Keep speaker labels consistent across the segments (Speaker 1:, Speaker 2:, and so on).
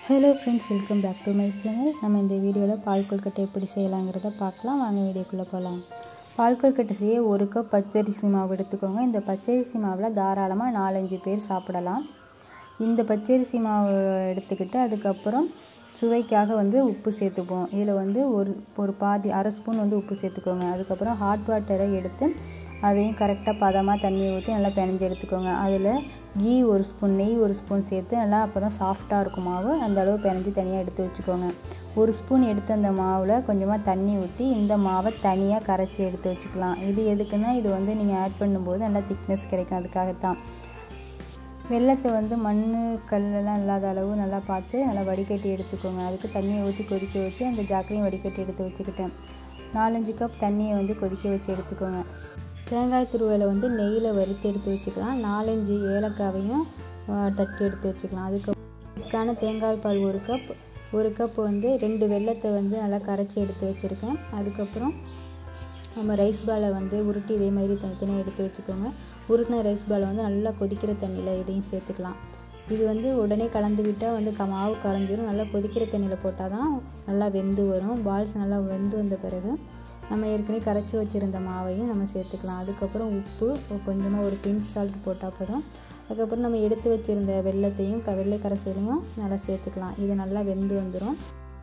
Speaker 1: hello friends welcome back to my channel நம்ம இந்த வீடியோவில் பால் கொழுக்கட்டை எப்படி செய்யலாங்கிறத பார்க்கலாம் வாங்க வீடியோக்குள்ளே போகலாம் பால் கொழுக்கட்டை செய்ய ஒரு கப் பச்சரிசி மாவு எடுத்துக்கோங்க இந்த பச்சரிசி மாவில் தாராளமாக நாலஞ்சு பேர் சாப்பிடலாம் இந்த பச்சரிசி மாவு எடுத்துக்கிட்டு அதுக்கப்புறம் சுவைக்காக வந்து உப்பு சேர்த்துப்போம் இதில் வந்து ஒரு ஒரு பாதி அரை ஸ்பூன் வந்து உப்பு சேர்த்துக்கோங்க அதுக்கப்புறம் ஹாட் வாட்டரை எடுத்து அதையும் கரெக்டாக பதமாக தண்ணியை ஊற்றி நல்லா பிணைஞ்சு எடுத்துக்கோங்க அதில் கீ ஒரு ஸ்பூன் நெய் ஒரு ஸ்பூன் சேர்த்து நல்லா அப்போ தான் சாஃப்டாக இருக்கும் மாவு அந்த அளவு பிணைஞ்சு தனியாக எடுத்து வச்சுக்கோங்க ஒரு ஸ்பூன் எடுத்து அந்த மாவில் கொஞ்சமாக தண்ணி ஊற்றி இந்த மாவை தனியாக கரைச்சி எடுத்து வச்சுக்கலாம் இது எதுக்குன்னா இது வந்து நீங்கள் ஆட் பண்ணும்போது நல்லா திக்னஸ் கிடைக்கும் அதுக்காகத்தான் வெள்ளத்தை வந்து மண் கல்லெல்லாம் இல்லாத அளவு நல்லா பார்த்து நல்லா வடிகட்டி எடுத்துக்கோங்க அதுக்கு தண்ணியை ஊற்றி கொதிக்க வச்சு அந்த ஜாக்கையும் வடிகட்டி எடுத்து வச்சுக்கிட்டேன் நாலஞ்சு கப் தண்ணியை வந்து கொதிக்க வச்சு எடுத்துக்கோங்க தேங்காய் துருவலை வந்து நெய்யில் வறுத்து எடுத்து வச்சுக்கலாம் நாலஞ்சு ஏலக்காவையும் தட்டி எடுத்து வச்சுக்கலாம் அதுக்கப்புறம் தேங்காய் பால் ஒரு கப் ஒரு கப் வந்து ரெண்டு வெள்ளத்தை வந்து நல்லா கரைச்சி எடுத்து வச்சுருக்கேன் அதுக்கப்புறம் நம்ம ரைஸ் பாலை வந்து உருட்டி இதே மாதிரி தனித்தனியாக எடுத்து வச்சுக்கோங்க உருட்டின ரைஸ் பாலை வந்து நல்லா கொதிக்கிற தண்ணியில் இதையும் சேர்த்துக்கலாம் இது வந்து உடனே கலந்து விட்டால் வந்து க மாவு கரைஞ்சிரும் நல்லா கொதிக்கிற தண்ணியில் போட்டால் தான் நல்லா வெந்து வரும் பால்ஸ் நல்லா வெந்து வந்த பிறகு நம்ம ஏற்கனவே கரைச்சி வச்சுருந்த மாவையும் நம்ம சேர்த்துக்கலாம் அதுக்கப்புறம் உப்பு கொஞ்சமாக ஒரு பிஞ்ச் சால்ட் போட்டால் போதும் அதுக்கப்புறம் நம்ம எடுத்து வச்சுருந்த வெள்ளத்தையும் க வெள்ளை கரைசலையும் நல்லா சேர்த்துக்கலாம் இது நல்லா வெந்து வந்துடும்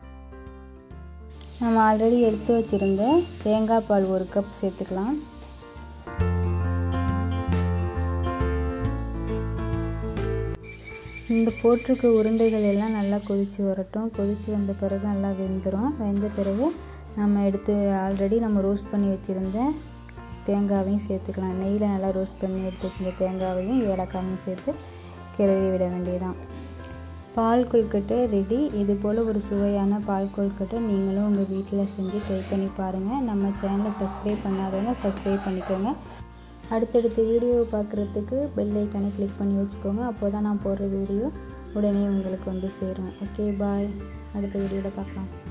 Speaker 1: நம்ம ஆல்ரெடி எடுத்து வச்சுருந்த தேங்காய் பால் ஒரு கப் சேர்த்துக்கலாம் இந்த போட்டிருக்க உருண்டைகள் எல்லாம் நல்லா கொதித்து வரட்டும் கொதித்து வந்த பிறகு நல்லா வெந்துடும் வெந்த பிறகு நம்ம எடுத்து ஆல்ரெடி நம்ம ரோஸ்ட் பண்ணி வச்சுருந்த தேங்காவையும் சேர்த்துக்கலாம் நெய்யில் நல்லா ரோஸ்ட் பண்ணி எடுத்து வச்சுருந்த தேங்காவையும் ஏலக்காயும் சேர்த்து கிளறி விட வேண்டியதான் பால் கொழுக்கட்டை ரெடி இது போல் ஒரு சுவையான பால் கொழுக்கட்டை நீங்களும் உங்கள் வீட்டில் செஞ்சு ட்ரை பண்ணி பாருங்கள் நம்ம சேனலை சப்ஸ்கிரைப் பண்ணாதவங்க சப்ஸ்கிரைப் பண்ணிக்கோங்க அடுத்தடுத்த வீடியோவை பார்க்குறதுக்கு பெல் ஐக்கானை கிளிக் பண்ணி வச்சுக்கோங்க அப்போ தான் நான் போடுற வீடியோ உடனே உங்களுக்கு வந்து சேரும் ஓகே பாய் அடுத்த வீடியோவில் பார்க்கலாம்